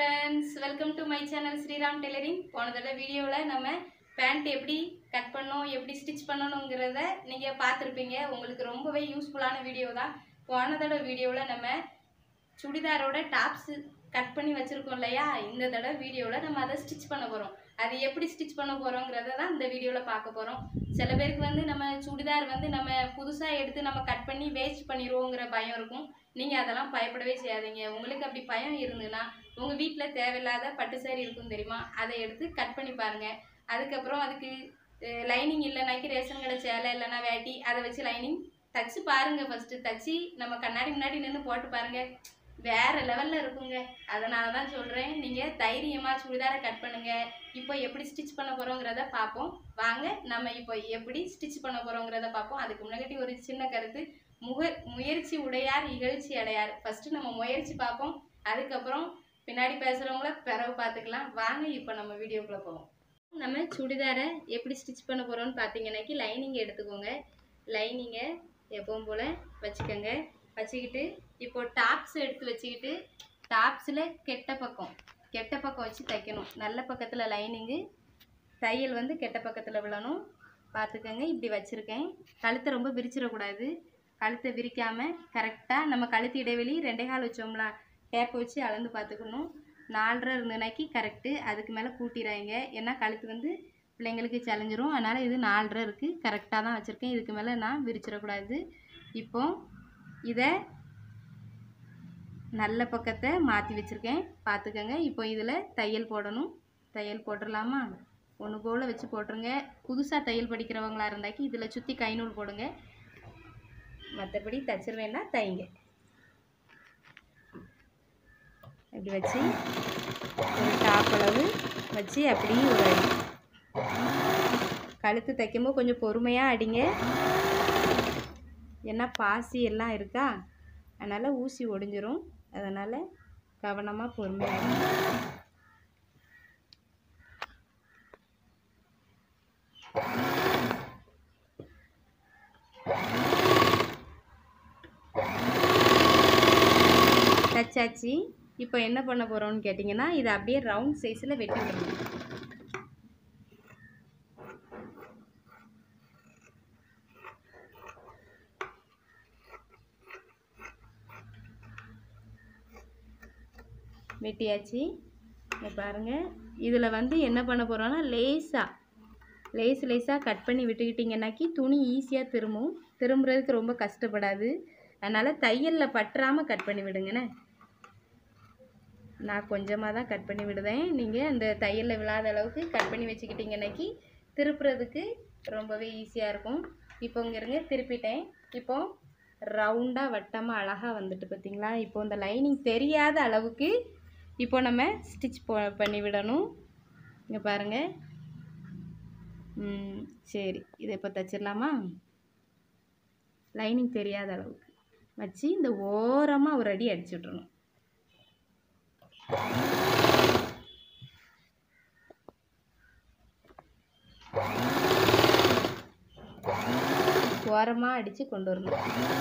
friends welcome to my channel Sriram tailoring போன தடவை வீடியோவில் நம்ம பேண்ட் எப்படி கட் பண்ணணும் எப்படி ஸ்டிச் பண்ணணுங்கிறத நீங்கள் பார்த்துருப்பீங்க உங்களுக்கு ரொம்பவே யூஸ்ஃபுல்லான வீடியோ தான் போன தடவை வீடியோவில் நம்ம சுடிதாரோட டாப்ஸு கட் பண்ணி வச்சுருக்கோம் இல்லையா இந்த தடவை வீடியோவில் நம்ம அதை ஸ்டிச் பண்ண போகிறோம் அது எப்படி ஸ்டிச் பண்ண போகிறோங்கிறத தான் இந்த வீடியோவில் பார்க்க போகிறோம் சில பேருக்கு வந்து நம்ம சுடிதார் வந்து நம்ம புதுசாக எடுத்து நம்ம கட் பண்ணி வேஸ்ட் பண்ணிடுவோங்கிற பயம் இருக்கும் நீங்கள் அதெல்லாம் பயப்படவே செய்யாதீங்க உங்களுக்கு அப்படி பயம் இருந்ததுன்னா உங்கள் வீட்டில் தேவையில்லாத பட்டு saree இருக்கும் தெரியுமா அதை எடுத்து கட் பண்ணி பாருங்கள் அதுக்கப்புறம் அதுக்கு லைனிங் இல்லைனாக்கி ரேஷன் கடை சேலை இல்லைன்னா வேட்டி அதை வச்சு லைனிங் தச்சு பாருங்கள் ஃபஸ்ட்டு தச்சு நம்ம கண்ணாடி முன்னாடி நின்று போட்டு பாருங்கள் வேற லெவலில் இருக்குங்க அதனால தான் சொல்கிறேன் நீங்கள் தைரியமாக சுடிதாரை கட் பண்ணுங்கள் இப்போ எப்படி ஸ்டிச் பண்ண போகிறோங்கிறத பார்ப்போம் வாங்க நம்ம இப்போ எப்படி ஸ்டிச் பண்ண போகிறோங்கிறத பார்ப்போம் அதுக்கு முன்னாடி ஒரு சின்ன கருத்து முக முயற்சி உடையார் இகழ்ச்சி அடையார் ஃபஸ்ட்டு நம்ம முயற்சி பார்ப்போம் அதுக்கப்புறம் பின்னாடி பேசுகிறவங்கள பிறகு பார்த்துக்கலாம் வாங்க இப்போ நம்ம வீடியோக்குள்ளே போவோம் நம்ம சுடிதாரை எப்படி ஸ்டிச் பண்ண போகிறோம்னு பார்த்தீங்கன்னாக்கி லைனிங் எடுத்துக்கோங்க லைனிங்கை எப்பவும் போல் வச்சுக்கோங்க வச்சுக்கிட்டு இப்போ டாப்ஸ் எடுத்து வச்சுக்கிட்டு டாப்ஸில் கெட்ட பக்கம் கெட்ட பக்கம் வச்சு தைக்கணும் நல்ல பக்கத்தில் லைனிங்கு தையல் வந்து கெட்ட பக்கத்தில் விழணும் பார்த்துக்கோங்க இப்படி வச்சுருக்கேன் கழுத்தை ரொம்ப விரிச்சிடக்கூடாது கழுத்தை விரிக்காமல் கரெக்டாக நம்ம கழுத்து இடைவெளி ரெண்டே கால் வச்சோம்ல டேப்பை வச்சு அளந்து பார்த்துக்கணும் நாலரை இருந்தனாக்கி கரெக்டு அதுக்கு மேலே கூட்டிடாங்க ஏன்னா கழுத்து வந்து பிள்ளைங்களுக்கு செலஞ்சிரும் அதனால் இது நாலரை இருக்குது கரெக்டாக தான் வச்சுருக்கேன் இதுக்கு மேலே நான் விரிச்சிடக்கூடாது இப்போ இதை நல்ல பக்கத்தை மாற்றி வச்சுருக்கேன் பார்த்துக்கோங்க இப்போ இதில் தையல் போடணும் தையல் போட்டுடலாமா ஒன்று போல் வச்சு போட்டுருங்க புதுசாக தையல் படிக்கிறவங்களா இருந்தாக்கி இதில் சுற்றி கை நூல் போடுங்க மற்றபடி தச்சிருவேன்னா தைங்க இப்படி வச்சு ஒரு டாப் அளவு வச்சு அப்படியே ஒரு அடி கழுத்து தைக்கும்போது கொஞ்சம் பொறுமையாக அடிங்க ஏன்னா பாசி எல்லாம் இருக்கா அதனால் ஊசி ஒடிஞ்சிரும் அதனால் கவனமாக பொறுமையாக அடிங்க தச்சாச்சு இப்போ என்ன பண்ண போகிறோம்னு கேட்டிங்கன்னா இதை அப்படியே ரவுண்ட் சைஸில் வெட்டி விடணும் வெட்டியாச்சு இங்க பாருங்கள் இதில் வந்து என்ன பண்ண போகிறோன்னா லேஸாக லேஸ் லேஸாக கட் பண்ணி விட்டுக்கிட்டிங்கனாக்கி துணி ஈஸியாக திரும்பும் திரும்புறதுக்கு ரொம்ப கஷ்டப்படாது அதனால் தையலில் பற்றாமல் கட் பண்ணி விடுங்கண்ணே நான் கொஞ்சமாக தான் கட் பண்ணி விடுதேன் நீங்கள் அந்த தையலில் விழாத அளவுக்கு கட் பண்ணி வச்சுக்கிட்டிங்கனாக்கி திருப்புறதுக்கு ரொம்பவே ஈஸியாக இருக்கும் இப்போ இங்கே இருங்க திருப்பிட்டேன் இப்போ ரவுண்டாக வட்டமாக அழகாக வந்துட்டு பார்த்தீங்களா இப்போ இந்த லைனிங் தெரியாத அளவுக்கு இப்போ நம்ம ஸ்டிச் போ பண்ணி விடணும் இங்கே பாருங்கள் ம், சரி இதை இப்போ தச்சிடலாமா லைனிங் தெரியாத அளவுக்கு வச்சு இந்த ஓரமாக ஒரு அடி அடிச்சு விட்றணும் ஓரமாக அடித்து கொண்டு வரணும்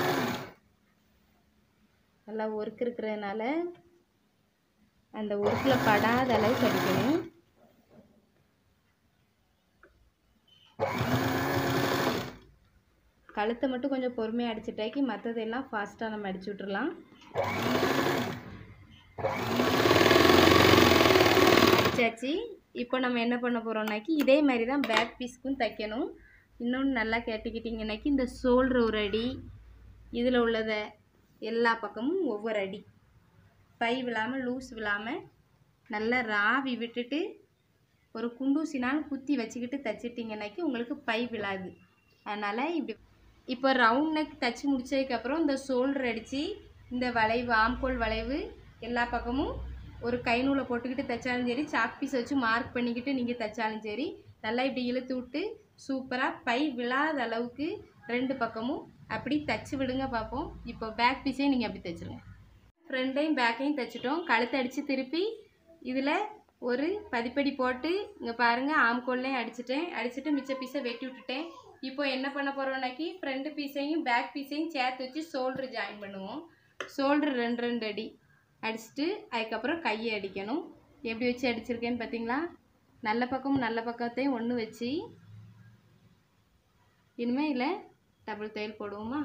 நல்லா ஒர்க் இருக்கிறதுனால அந்த ஒர்க்கில் படாத அளவுக்கு அடிக்கணும் கழுத்தை மட்டும் கொஞ்சம் பொறுமையாக அடிச்சிட்டாக்கி மற்றதெல்லாம் ஃபாஸ்ட்டாக நம்ம அடிச்சு விட்றலாம் அடிச்சாச்சு இப்போ நம்ம என்ன பண்ண போகிறோம்னாக்கி இதே மாதிரி தான் பேக் பீஸ்க்கும் தைக்கணும் இன்னொன்று நல்லா கேட்டுக்கிட்டிங்கனாக்கி இந்த ஷோல்டர் ஒரு அடி இதில் உள்ளதை எல்லா பக்கமும் ஒவ்வொரு அடி பை விழாமல் லூஸ் விழாமல் நல்லா ராவி விட்டுட்டு ஒரு குண்டூசினாலும் குத்தி வச்சுக்கிட்டு தைச்சிட்டிங்கனாக்கி உங்களுக்கு பை விழாது அதனால் இப்படி இப்போ ரவுண்ட் நெக் தச்சு முடிச்சதுக்கப்புறம் இந்த ஷோல்டர் அடித்து இந்த வளைவு ஆம்கோல் வளைவு எல்லா பக்கமும் ஒரு கை நூலை போட்டுக்கிட்டு தைச்சாலும் சரி சாக் பீஸ் வச்சு மார்க் பண்ணிக்கிட்டு நீங்கள் தைச்சாலும் சரி நல்லா இப்படி இழுத்து விட்டு சூப்பராக பை விழாத அளவுக்கு ரெண்டு பக்கமும் அப்படி தச்சு விடுங்க பார்ப்போம் இப்போ பேக் பீஸையும் நீங்கள் அப்படி தைச்சிருங்க ஃப்ரண்ட்டையும் பேக்கையும் தைச்சிட்டோம் கழுத்தை அடித்து திருப்பி இதில் ஒரு பதிப்படி போட்டு இங்கே பாருங்கள் ஆம்கோல்லையும் அடிச்சிட்டேன் அடிச்சுட்டு மிச்ச பீஸை வெட்டி விட்டுட்டேன் இப்போ என்ன பண்ண போகிறோம்னாக்கி ஃப்ரண்ட் பீஸையும் பேக் பீஸையும் சேர்த்து வச்சு ஷோல்டர் ஜாயின் பண்ணுவோம் ஷோல்டர் ரெண்டு ரெண்டு அடி அடிச்சுட்டு அதுக்கப்புறம் கையை அடிக்கணும் எப்படி வச்சு அடிச்சிருக்கேன்னு பார்த்தீங்களா நல்ல பக்கமும் நல்ல பக்கத்தையும் ஒன்று வச்சு இனிமேல் இதில் டபுள் தையல் போடுவோமா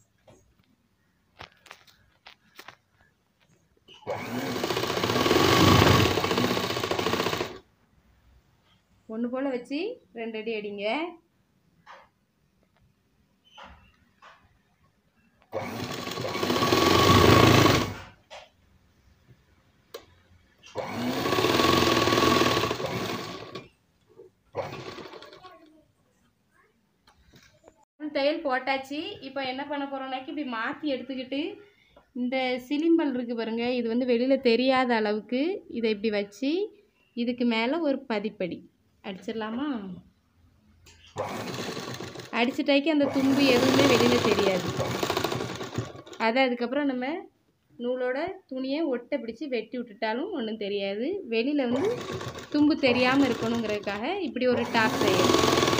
ஒன்று போல் வச்சு ரெண்டு அடி அடிங்க தையல் போட்டாச்சு இப்போ என்ன பண்ண போகிறோம்னாக்கி இப்படி மாற்றி எடுத்துக்கிட்டு இந்த சிலிம்பல் இருக்குது பாருங்க இது வந்து வெளியில் தெரியாத அளவுக்கு இதை இப்படி வச்சு இதுக்கு மேலே ஒரு பதிப்படி அடிச்சிடலாமா அடிச்சிட்டாக்கி அந்த தும்பு எதுவுமே வெளியில் தெரியாது அதை அதுக்கப்புறம் நம்ம நூலோட துணியை ஒட்டை பிடிச்சி வெட்டி விட்டுட்டாலும் ஒன்றும் தெரியாது வெளியில் வந்து தும்பு தெரியாமல் இருக்கணுங்கிறதுக்காக இப்படி ஒரு டாப் தையல்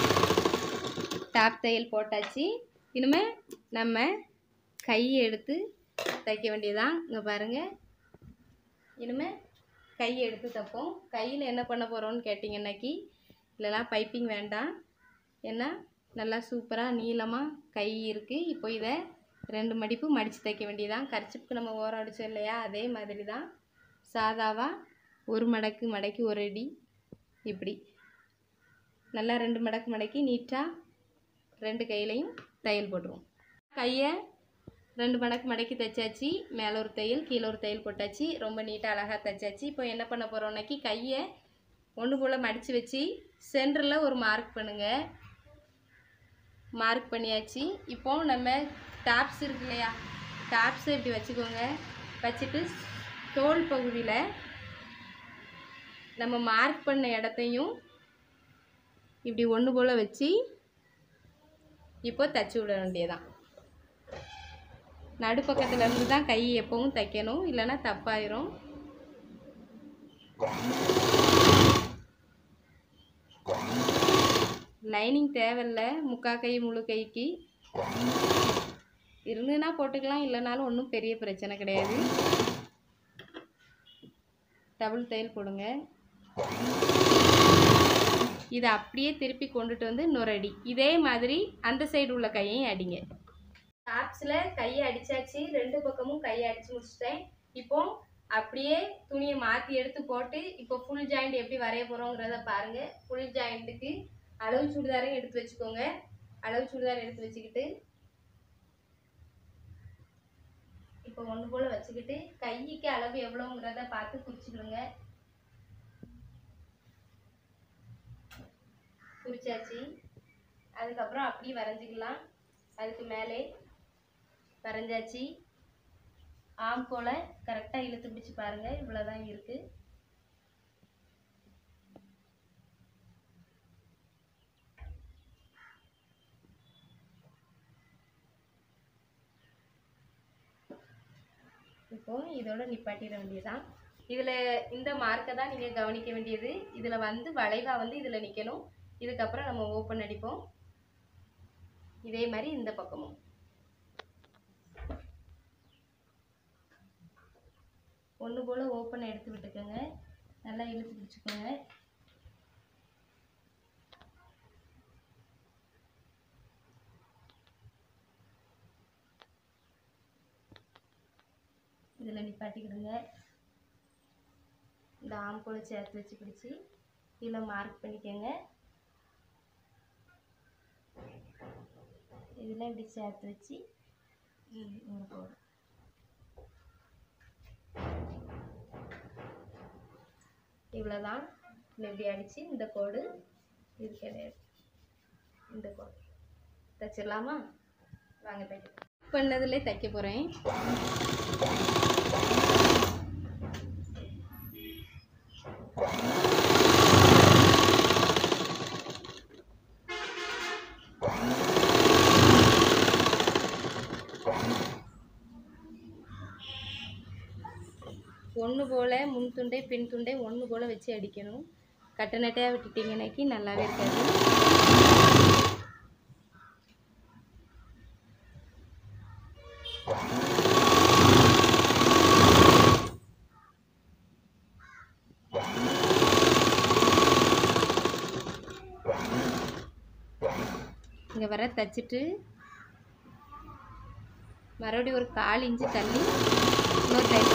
டாப் தையல் போட்டாச்சு இனிமேல் நம்ம கையை எடுத்து தைக்க வேண்டியதான் இங்கே பாருங்கள் இனிமேல் கையை எடுத்து தைப்போம் கையில் என்ன பண்ண போகிறோம்னு கேட்டிங்கன்னாக்கி இல்லைனா பைப்பிங் வேண்டாம் ஏன்னா நல்லா சூப்பராக நீளமாக கை இருக்குது இப்போ இதை ரெண்டு மடிப்பு மடித்து தைக்க வேண்டியதான் கர்ச்சிப்புக்கு நம்ம ஓரம் அடித்தோம் இல்லையா அதே மாதிரி தான் சாதாவாக ஒரு மடக்கு மடக்கி ஒரு அடி இப்படி நல்லா ரெண்டு மடக்கு மடக்கி நீட்டாக ரெண்டு கையிலையும் தையல் போட்டுருவோம் கையை ரெண்டு மடக்கு மடக்கி தைச்சாச்சு மேலே ஒரு தையல் கீழே ஒரு தையல் போட்டாச்சு ரொம்ப நீட்டாக அழகாக தைச்சாச்சு இப்போ என்ன பண்ண போகிறோம்னாக்கி கையை ஒன்று போல் மடித்து வச்சு சென்டரில் ஒரு மார்க் பண்ணுங்கள் மார்க் பண்ணியாச்சு இப்போ நம்ம டாப்ஸ் இருக்கு இல்லையா டாப்ஸை இப்படி வச்சுக்கோங்க வச்சுட்டு தோல் பகுதியில் நம்ம மார்க் பண்ண இடத்தையும் இப்படி ஒன்று போல் வச்சு இப்போ தச்சு விட வேண்டியதான் நடுப்பக்கத்துல இருந்து தான் கை எப்பவும் தைக்கணும் இல்லைன்னா தப்பாயிரும் லைனிங் தேவையில்ல முக்கா கை முழு கைக்கு இருந்துன்னா போட்டுக்கலாம் இல்லைனாலும் ஒன்றும் பெரிய பிரச்சனை கிடையாது டபுள் தையல் போடுங்க இதை அப்படியே திருப்பி கொண்டுட்டு வந்து இன்னொரு அடி இதே மாதிரி அந்த சைடு உள்ள கையையும் அடிங்க டாப்ஸில் கையை அடிச்சாச்சு ரெண்டு பக்கமும் கையை அடிச்சு முடிச்சிட்டேன் இப்போ அப்படியே துணியை மாற்றி எடுத்து போட்டு இப்போ ஃபுல் ஜாயிண்ட் எப்படி வரைய போகிறோங்கிறத பாருங்கள் ஃபுல் ஜாயிண்ட்டுக்கு அளவு சுடிதாரையும் எடுத்து வச்சுக்கோங்க அளவு சுடிதார் எடுத்து வச்சுக்கிட்டு இப்போ ஒன்று போல் வச்சுக்கிட்டு கைக்கு அளவு எவ்வளோங்கிறத பார்த்து குறிச்சிக்கிடுங்க குறிச்சாச்சு அதுக்கப்புறம் அப்படியே வரைஞ்சிக்கலாம் அதுக்கு மேலே வரைஞ்சாச்சு ஆம் போல் கரெக்டாக இழுத்து பிடிச்சி பாருங்கள் இவ்வளோதான் இருக்குது இப்போ இதோட நிப்பாட்டிட வேண்டியதுதான் இதில் இந்த மார்க்கை தான் நீங்கள் கவனிக்க வேண்டியது இதில் வந்து வளைவாக வந்து இதில் நிற்கணும் இதுக்கப்புறம் நம்ம ஓப்பன் அடிப்போம் இதே மாதிரி இந்த பக்கமும் ஒன்று போல் ஓப்பன் எடுத்து விட்டுக்கோங்க நல்லா இழுத்து பிடிச்சிக்கோங்க இதில் நிப்பாட்டிக்கிடுங்க இந்த ஆம்கோலை சேர்த்து வச்சு பிடிச்சி கீழே மார்க் பண்ணிக்கோங்க இதில் இப்படி சேர்த்து வச்சு ம், இங்க போடும் இவ்வளோதான் இப்படி அடித்து இந்த கோடு இது கிடையாது இந்த கோடு தைச்சிடலாமா வாங்க தைக்க பண்ணதுலேயே தைக்க போகிறேன் ஒன்று போல் முன் துண்டை பின் துண்டை ஒன்று போல் வச்சு அடிக்கணும் கட்ட நட்டையாக விட்டுட்டிங்கனாக்கி நல்லாவே இருக்காது இங்கே வர தச்சுட்டு மறுபடியும் ஒரு கால் இன்ச்சு தள்ளி இன்னொரு டைம்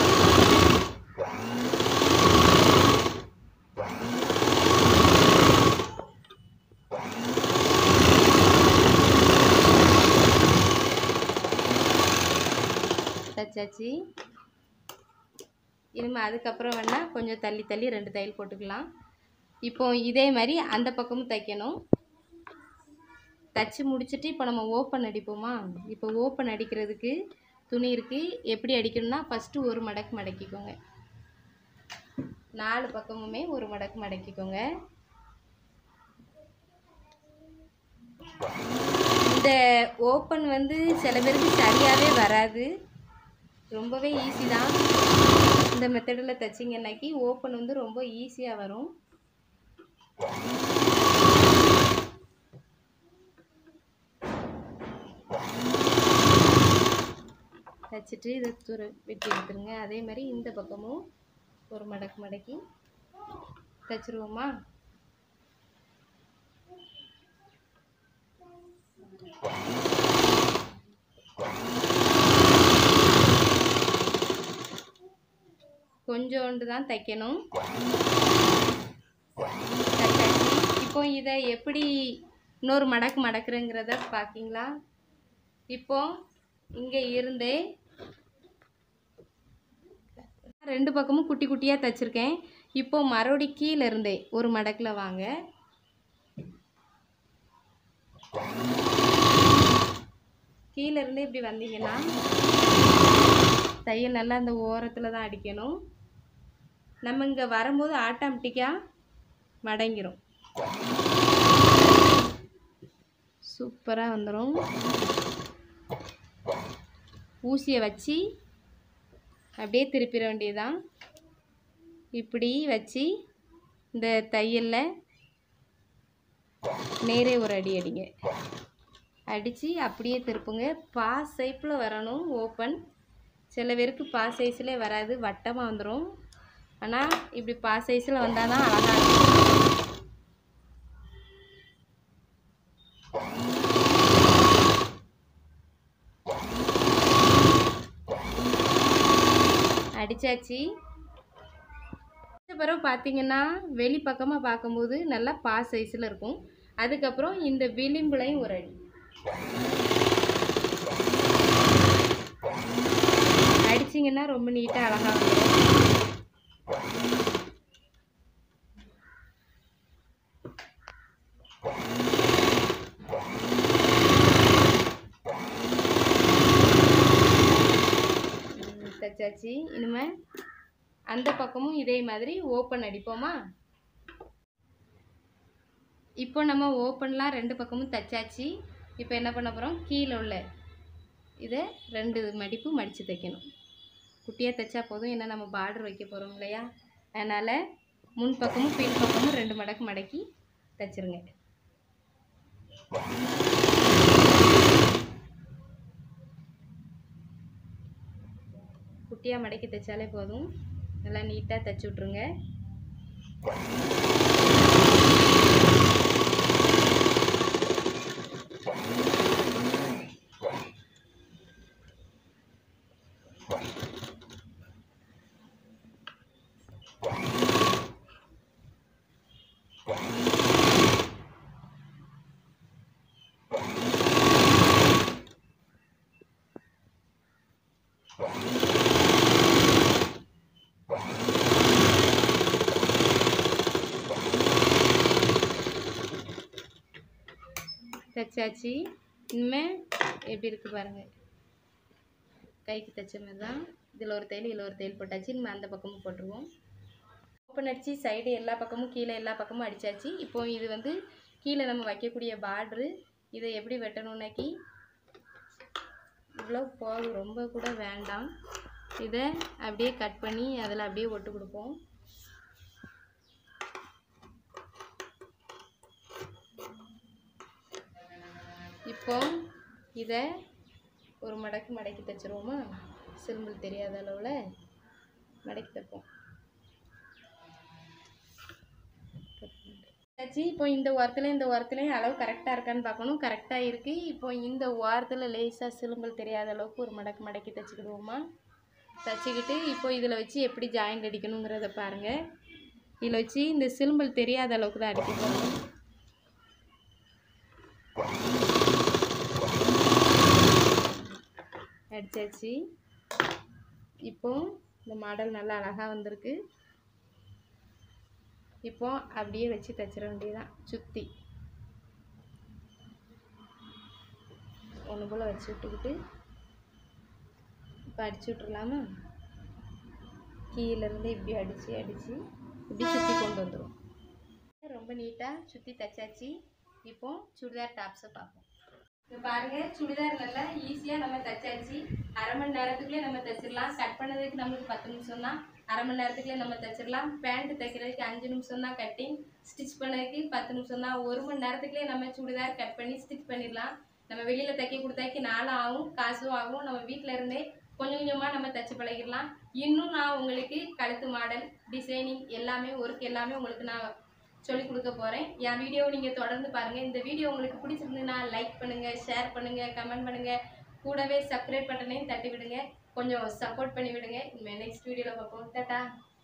தச்சாச்சு இனிமேல் அதுக்கப்புறம் வேணால் கொஞ்சம் தள்ளி தள்ளி ரெண்டு தையல் போட்டுக்கலாம் இப்போ இதே மாதிரி அந்த பக்கமும் தைக்கணும் தச்சு முடிச்சுட்டு இப்போ நம்ம ஓப்பன் அடிப்போமா இப்போ ஓப்பன் அடிக்கிறதுக்கு துணி இருக்குது எப்படி அடிக்கணும்னா ஃபஸ்ட்டு ஒரு மடக்கு மடக்கிக்கோங்க நாலு பக்கமுமே ஒரு மடக்கு மடக்கிக்கோங்க இந்த ஓப்பன் வந்து சில பேருக்கு சரியாகவே வராது ரொம்பவே ஈஸி தான் இந்த மெத்தடில் தைச்சிங்கன்னாக்கி ஓப்பன் வந்து ரொம்ப ஈஸியாக வரும் தைச்சிட்டு இதை துர வெட்டி எடுத்துருங்க அதே மாதிரி இந்த பக்கமும் ஒரு மடக்கு மடக்கி தைச்சிருவோமா கொஞ்சோண்டு தான் தைக்கணும் தைச்சாச்சு இப்போ இதை எப்படி இன்னொரு மடக்கு மடக்குறேங்கிறத பார்க்கிங்களா இப்போ இங்கே இருந்தே ரெண்டு பக்கமும் குட்டி குட்டியாக தைச்சிருக்கேன் இப்போ மறுபடி கீழே இருந்தே ஒரு மடக்கில் வாங்க கீழே இருந்து இப்படி வந்தீங்கன்னா தையல் நல்லா அந்த ஓரத்தில் தான் அடிக்கணும் நம்ம இங்கே வரும்போது ஆட்டோமேட்டிக்காக மடங்கிரும் சூப்பராக வந்துடும் ஊசியை வச்சு அப்படியே திருப்பிட வேண்டியதுதான் இப்படி வச்சு இந்த தையலில் நேரே ஒரு அடி அடிங்க அடித்து அப்படியே திருப்புங்க பாஸ் ஷேப்பில் வரணும் ஓப்பன் சில பேருக்கு பாஸ் சைஸில் வராது வட்டமாக வந்துடும் ஆனால் இப்படி பாஸ் சைஸில் வந்தால் தான் அழகாக இருக்கும் அடித்தாச்சு பிறகு பார்த்தீங்கன்னா வெளி பக்கமாக பார்க்கும்போது நல்லா பாஸ் சைஸில் இருக்கும் அதுக்கப்புறம் இந்த விளிம்புலையும் ஒரு அடி அடிச்சிங்கன்னா ரொம்ப நீட்டாக அழகாக இருக்கும் ம், தைச்சாச்சு இனிமேல் அந்த பக்கமும் இதே மாதிரி ஓப்பன் அடிப்போமா இப்போ நம்ம ஓப்பன்லாம் ரெண்டு பக்கமும் தைச்சாச்சு இப்போ என்ன பண்ண போகிறோம் கீழே உள்ள இதை ரெண்டு மடிப்பு மடித்து தைக்கணும் குட்டியாக தைச்சா போதும் ஏன்னா நம்ம பார்டர் வைக்க போகிறோம் இல்லையா அதனால் முன் பக்கமும் பின் பக்கமும் ரெண்டு மடக்கு மடக்கி தைச்சிருங்க குட்டியாக மடக்கி தைச்சாலே போதும் நல்லா நீட்டாக தைச்சி விட்ருங்க தைச்சாச்சு இனிமேல் எப்படி இருக்குது பாருங்கள் கைக்கு தைச்ச மாதிரி தான் இதில் ஒரு தையல் இதில் ஒரு தையல் போட்டாச்சு இனிமேல் அந்த பக்கமும் போட்டுருவோம் ஓப்பன் அடித்து சைடு எல்லா பக்கமும் கீழே எல்லா பக்கமும் அடித்தாச்சு இப்போ இது வந்து கீழே நம்ம வைக்கக்கூடிய பார்ட்ரு இதை எப்படி வெட்டணும்னாக்கி இவ்வளோ போதும் ரொம்ப கூட வேண்டாம் இதை அப்படியே கட் பண்ணி அதில் அப்படியே ஒட்டு கொடுப்போம் இப்போ இதை ஒரு மடக்கு மடக்கி தைச்சிருவோமா சிறுமல் தெரியாத அளவில் மடக்கி தைப்போம் தைச்சாச்சு இப்போ இந்த ஓரத்துலையும் இந்த ஓரத்துலையும் அளவு கரெக்டாக இருக்கான்னு பார்க்கணும் கரெக்டாக இருக்குது இப்போ இந்த ஓரத்தில் லேசாக சிலும்பல் தெரியாத அளவுக்கு ஒரு மடக்கு மடக்கி தைச்சிக்கிடுவோமா தைச்சிக்கிட்டு இப்போ இதில் வச்சு எப்படி ஜாயிண்ட் அடிக்கணுங்கிறத பாருங்கள் இதில் வச்சு இந்த சிலும்பல் தெரியாத அளவுக்கு தான் அடிக்க போகிறோம் அடிச்சாச்சு இப்போ இந்த மாடல் நல்லா அழகாக வந்திருக்கு இப்போ அப்படியே வச்சு தைச்சிட வேண்டியதுதான் சுற்றி ஒன்று போல் வச்சு விட்டுக்கிட்டு இப்போ அடிச்சு விட்றலாமா கீழேருந்து இப்படி அடித்து அடித்து இப்படி சுற்றி கொண்டு வந்துடும் ரொம்ப நீட்டாக சுற்றி தைச்சாச்சு இப்போ சுடிதார் டாப்ஸை பார்ப்போம் இப்போ பாருங்க சுடிதார் நல்லா ஈஸியாக நம்ம தைச்சாச்சு அரை மணி நேரத்துக்குள்ளே நம்ம தைச்சிடலாம் கட் பண்ணதுக்கு நம்மளுக்கு பத்து நிமிஷம் தான் அரை மணி நேரத்துக்குள்ளே நம்ம தைச்சிடலாம் பேண்ட் தைக்கிறதுக்கு அஞ்சு நிமிஷம் தான் கட்டிங் ஸ்டிச் பண்ணதுக்கு பத்து நிமிஷம் தான் ஒரு மணி நேரத்துக்குள்ளே நம்ம சுடிதார் கட் பண்ணி ஸ்டிச் பண்ணிடலாம் நம்ம வெளியில் தைக்க கொடுத்தாக்கி நாளும் ஆகும் காசும் ஆகும் நம்ம வீட்டில் இருந்தே கொஞ்சம் கொஞ்சமாக நம்ம தைச்சு பழகிடலாம் இன்னும் நான் உங்களுக்கு கழுத்து மாடல் டிசைனிங் எல்லாமே ஒர்க் எல்லாமே உங்களுக்கு நான் சொல்லி கொடுக்க போகிறேன் என் வீடியோவை நீங்கள் தொடர்ந்து பாருங்கள் இந்த வீடியோ உங்களுக்கு பிடிச்சிருந்ததுன்னா லைக் பண்ணுங்கள் ஷேர் பண்ணுங்கள் கமெண்ட் பண்ணுங்கள் கூடவே சப்ஸ்கிரைப் பட்டனையும் தட்டி விடுங்க கொஞ்சம் சப்போர்ட் பண்ணி விடுங்க நெக்ஸ்ட் வீடியோவில் பார்ப்போம் டாட்டா